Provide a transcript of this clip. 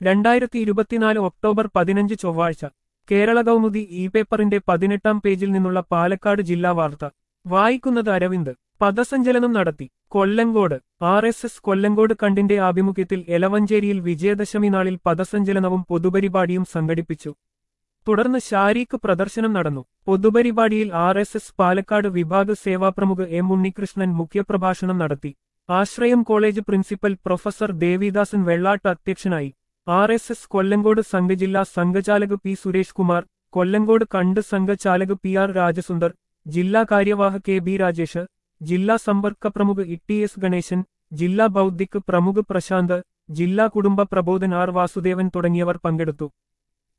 രണ്ടായിരത്തി ഇരുപത്തിനാല് ഒക്ടോബർ പതിനഞ്ച് ചൊവ്വാഴ്ച കേരള കൗമുദി ഇ പേപ്പറിന്റെ പതിനെട്ടാം പേജിൽ നിന്നുള്ള പാലക്കാട് ജില്ലാ വാർത്ത വായിക്കുന്നത് അരവിന്ദ് പദസഞ്ചലനം നടത്തി Kollengode R S S Kollengode കണ്ടിന്റെ ആഭിമുഖ്യത്തിൽ എലവഞ്ചേരിയിൽ വിജയദശമി നാളിൽ പദസഞ്ചലനവും പൊതുപരിപാടിയും സംഘടിപ്പിച്ചു തുടർന്ന് ശാരീക്ക് പ്രദർശനം നടന്നു പൊതുപരിപാടിയിൽ ആർ എസ് എസ് പാലക്കാട് വിഭാഗ സേവാപ്രമുഖ് എം ഉണ്ണികൃഷ്ണൻ മുഖ്യപ്രഭാഷണം നടത്തി ആശ്രയം college principal professor Devidasan Vellatt അധ്യക്ഷനായി ആർ എസ് എസ് കൊല്ലങ്കോട് സംഘജില്ലാ സംഘചാലക് പി സുരേഷ് കുമാർ കൊല്ലങ്കോട് കണ്ട് സംഘചാലക് പി ആർ രാജസുന്ദർ ജില്ലാ കാര്യവാഹ കെ ബി രാജേഷ് ജില്ലാ സമ്പർക്ക പ്രമുഖ് ഇ എസ് ഗണേശൻ ജില്ലാ ബൗദ്ധിക് പ്രമുഖ് പ്രശാന്ത് ജില്ലാ കുടുംബ പ്രബോധൻ ആർ വാസുദേവൻ തുടങ്ങിയവർ പങ്കെടുത്തു